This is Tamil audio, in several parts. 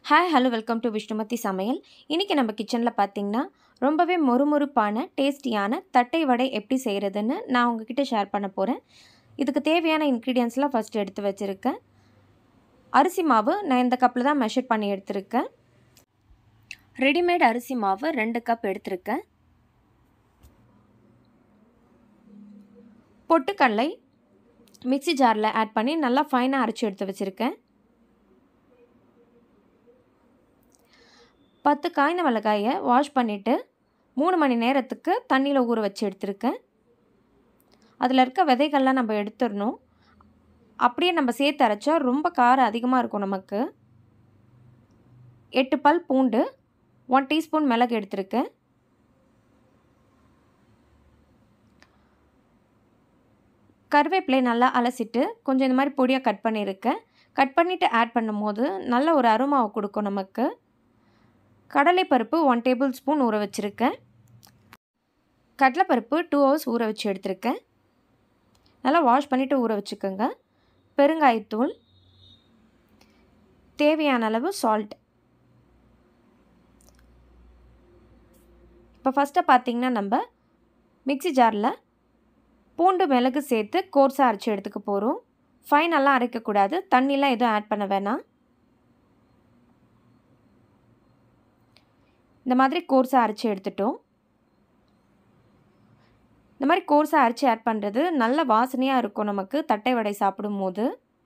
hi hello welcome to Vishnumathi Samayal இன்றைக்கி நம்ம கிச்சனில் பார்த்தீங்கன்னா ரொம்பவே மொறுமொறுப்பான டேஸ்டியான தட்டை வடை எப்படி செய்கிறதுன்னு நான் உங்ககிட்ட ஷேர் பண்ண போகிறேன் இதுக்கு தேவையான இன்க்ரீடியன்ஸ்லாம் ஃபஸ்ட்டு எடுத்து வச்சுருக்கேன் அரிசி மாவு நான் இந்த கப்பில் தான் மெஷர் பண்ணி எடுத்திருக்கேன் ரெடிமேட் அரிசி மாவு ரெண்டு கப் எடுத்திருக்கேன் பொட்டுக்கடலை மிக்சி ஜாரில் ஆட் பண்ணி நல்லா ஃபைனாக அரைச்சி எடுத்து வச்சுருக்கேன் பத்து காய்ந்த மிளகாயை வாஷ் பண்ணிவிட்டு மூணு மணி நேரத்துக்கு தண்ணியில் ஊற வச்சு எடுத்திருக்கேன் அதில் இருக்க விதைகள்லாம் நம்ம எடுத்துடணும் அப்படியே நம்ம சேர்த்து அரைச்சா ரொம்ப காரம் அதிகமாக இருக்கும் நமக்கு எட்டு பல் பூண்டு ஒன் டீஸ்பூன் மிளகு எடுத்திருக்கேன் கருவேப்பிலை நல்லா அலசிட்டு கொஞ்சம் இந்த மாதிரி பொடியாக கட் பண்ணியிருக்கேன் கட் பண்ணிவிட்டு ஆட் பண்ணும் போது நல்ல ஒரு அருமாவை கொடுக்கும் நமக்கு கடலைப்பருப்பு ஒன் டேபிள் ஸ்பூன் ஊற வச்சுருக்கேன் கடலைப்பருப்பு டூ ஹவர்ஸ் ஊற வச்சு எடுத்திருக்கேன் நல்லா வாஷ் பண்ணிவிட்டு ஊற வச்சுக்கோங்க பெருங்காயத்தூள் தேவையான அளவு சால்ட் இப்போ ஃபஸ்ட்டு பார்த்திங்கன்னா நம்ம மிக்சி ஜாரில் பூண்டு மிளகு சேர்த்து கோர்ஸாக அரைச்சி எடுத்துக்க போகிறோம் ஃபைனெல்லாம் அரைக்கக்கூடாது தண்ணிலாம் எதுவும் ஆட் பண்ண வேணாம் இந்த மாதிரி கோர்ஸாக அரைச்சி எடுத்துட்டோம் இந்த மாதிரி கோர்ஸாக அரைச்சி ஆட் பண்ணுறது நல்ல வாசனையாக இருக்கும் நமக்கு தட்டை வடை சாப்பிடும் போது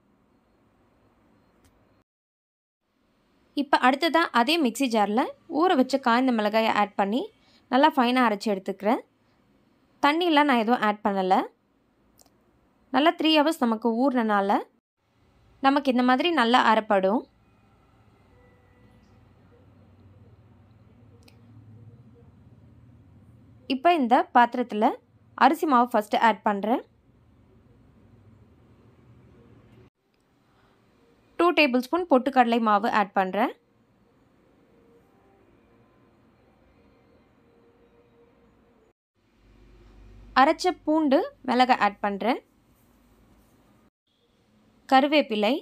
இப்போ அடுத்ததாக அதே மிக்சி ஜாரில் ஊற வச்ச காய்ந்த மிளகாயை ஆட் பண்ணி நல்லா ஃபைனாக அரைச்சி எடுத்துக்கிறேன் தண்ணியெலாம் நான் எதுவும் ஆட் பண்ணலை நல்லா த்ரீ ஹவர்ஸ் நமக்கு ஊறினால நமக்கு இந்த மாதிரி நல்லா அரைப்படும் இப்போ இந்த பாத்திரத்தில் அரிசி மாவு ஃபஸ்ட்டு ஆட் பண்ணுறேன் டூ டேபிள் ஸ்பூன் பொட்டுக்கடலை மாவு ஆட் பண்ணுறேன் அரைச்ச பூண்டு மிளகை ஆட் பண்ணுறேன் கருவேப்பிலை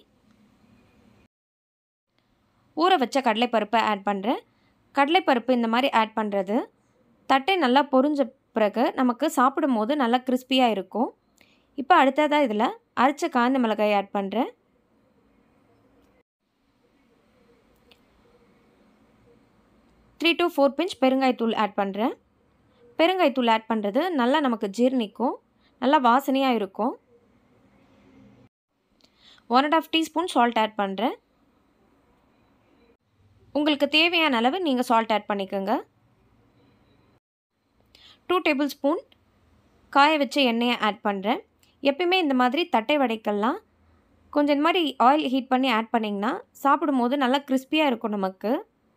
ஊற வச்ச கடலைப்பருப்பை ஆட் பண்ணுறேன் கடலைப்பருப்பு இந்த மாதிரி ஆட் பண்ணுறது தட்டை நல்லா பொரிஞ்ச பிறகு நமக்கு சாப்பிடும் போது நல்லா கிறிஸ்பியாக இருக்கும் இப்போ அடுத்ததாக இதில் அரைச்ச காய்ந்த மிளகாய் ஆட் பண்ணுறேன் த்ரீ டு ஃபோர் பிஞ்ச் பெருங்காயத்தூள் ஆட் பண்ணுறேன் பெருங்காயத்தூள் ஆட் பண்ணுறது நல்லா நமக்கு ஜீர்ணிக்கும் நல்லா வாசனையாக இருக்கும் one and half teaspoon salt add பண்ணுறேன் உங்களுக்கு தேவையான அளவு நீங்கள் சால்ட் ஆட் பண்ணிக்கோங்க டூ டேபிள் ஸ்பூன் காய வச்ச எண்ணெயை ஆட் பண்ணுறேன் எப்பயுமே இந்த மாதிரி தட்டை வடைக்கெல்லாம் கொஞ்சம் இந்த மாதிரி ஆயில் ஹீட் பண்ணி ஆட் பண்ணிங்கன்னா சாப்பிடும்போது நல்லா கிறிஸ்பியாக இருக்கும் நமக்கு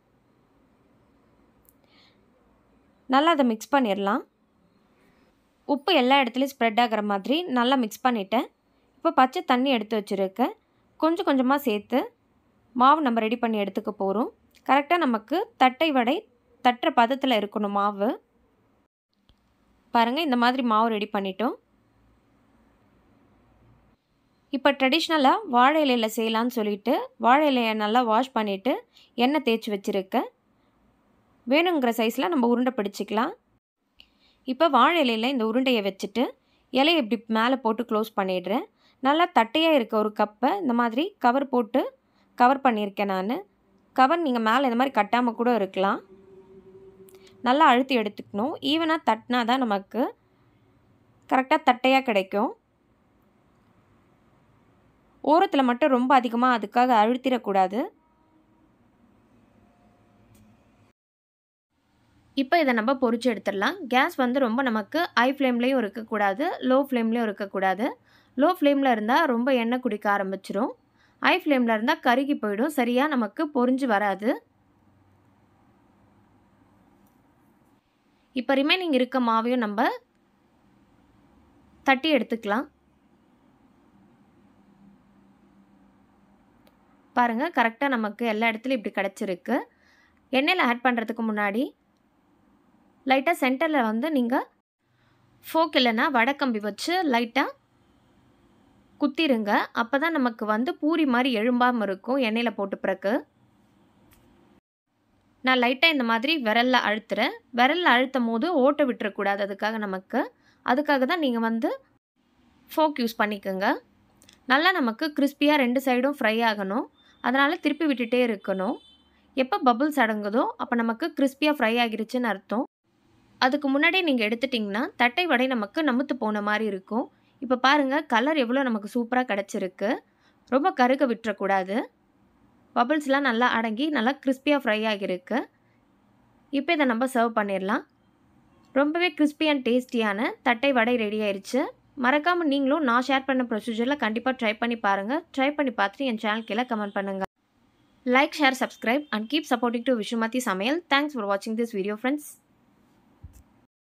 நல்லா அதை மிக்ஸ் பண்ணிடலாம் உப்பு எல்லா இடத்துலையும் ஸ்ப்ரெட் ஆகிற மாதிரி நல்லா மிக்ஸ் பண்ணிவிட்டேன் இப்போ பச்சை தண்ணி எடுத்து வச்சுருக்கேன் கொஞ்சம் கொஞ்சமாக சேர்த்து மாவு நம்ம ரெடி பண்ணி எடுத்துக்க போகிறோம் கரெக்டாக நமக்கு தட்டை வடை தட்டுற பதத்தில் இருக்கணும் மாவு பாருங்கள் இந்த மாதிரி மாவு ரெடி பண்ணிட்டோம் இப்போ ட்ரெடிஷ்னலாக வாழை இலையில் செய்யலான்னு சொல்லிட்டு வாழை இலையை நல்லா வாஷ் பண்ணிவிட்டு எண்ணெய் தேய்ச்சி வச்சுருக்கேன் வேணுங்கிற சைஸில் நம்ம உருண்டை பிடிச்சிக்கலாம் இப்போ வாழை இலையில் இந்த உருண்டையை வச்சுட்டு இலையை இப்படி மேலே போட்டு க்ளோஸ் பண்ணிடுறேன் நல்லா தட்டையாக இருக்க ஒரு கப்பை இந்த மாதிரி கவர் போட்டு கவர் பண்ணியிருக்கேன் நான் கவர் நீங்கள் மேலே இந்த மாதிரி கட்டாமல் கூட இருக்கலாம் நல்லா அழுத்தி எடுத்துக்கணும் ஈவனாக தட்டினா தான் நமக்கு கரெக்டாக தட்டையாக கிடைக்கும் ஓரத்தில் மட்டும் ரொம்ப அதிகமாக அதுக்காக அழுத்திடக்கூடாது இப்போ இதை நம்ம பொறிச்சு எடுத்துடலாம் கேஸ் வந்து ரொம்ப நமக்கு ஹை ஃப்ளேம்லேயும் இருக்கக்கூடாது லோ ஃப்ளேம்லேயும் இருக்கக்கூடாது லோ ஃப்ளேமில் இருந்தால் ரொம்ப எண்ணெய் குடிக்க ஆரம்பிச்சிரும் ஹை ஃப்ளேமில் இருந்தால் கருகி போயிடும் சரியாக நமக்கு பொறிஞ்சு வராது இப்போ ரிமைனிங் இருக்க மாவையும் நம்ம தட்டி எடுத்துக்கலாம் பாருங்கள் கரெக்டாக நமக்கு எல்லா இடத்துலையும் இப்படி கிடச்சிருக்கு எண்ணெயில் ஆட் பண்ணுறதுக்கு முன்னாடி லைட்டாக சென்டரில் வந்து நீங்கள் ஃபோக் இல்லைன்னா வடக்கம்பி வச்சு லைட்டாக குத்திருங்க அப்போ தான் நமக்கு வந்து பூரி மாதிரி எழும்பாமல் இருக்கும் எண்ணெயில் போட்டு பிறகு நான் லைட்டாக இந்த மாதிரி விரலில் அழுத்துறேன் விரலில் அழுத்தும் போது ஓட்ட விட்டுறக்கூடாது அதுக்காக நமக்கு அதுக்காக தான் நீங்கள் வந்து ஃபோக் யூஸ் பண்ணிக்கோங்க நல்லா நமக்கு கிறிஸ்பியாக ரெண்டு சைடும் ஃப்ரை ஆகணும் அதனால் திருப்பி விட்டுட்டே இருக்கணும் எப்போ பபுள்ஸ் அடங்குதோ அப்போ நமக்கு கிறிஸ்பியாக ஃப்ரை ஆகிருச்சுன்னு அர்த்தம் அதுக்கு முன்னாடியே நீங்கள் எடுத்துட்டிங்கன்னா தட்டை வடை நமக்கு நமுத்து போன மாதிரி இருக்கும் இப்போ பாருங்கள் கலர் எவ்வளோ நமக்கு சூப்பராக கிடச்சிருக்கு ரொம்ப கருக விட்டுறக்கூடாது பபிள்ஸ்லாம் நல்லா அடங்கி நல்லா கிறிஸ்பியாக ஃப்ரை ஆகியிருக்கு இப்போ இதை நம்ம சர்வ் பண்ணிடலாம் ரொம்பவே கிறிஸ்பி அண்ட் டேஸ்டியான தட்டை வடை ரெடி ஆயிடுச்சு மறக்காமல் நீங்களும் நான் ஷேர் பண்ண ப்ரொசீஜரில் கண்டிப்பாக ட்ரை பண்ணி பாருங்கள் ட்ரை பண்ணி பார்த்துட்டு என் சேனல் கீழே கமெண்ட் பண்ணுங்கள் like share subscribe and keep supporting to Vishumathi Samayal thanks for வாட்சிங் திஸ் வீடியோ ஃப்ரெண்ட்ஸ்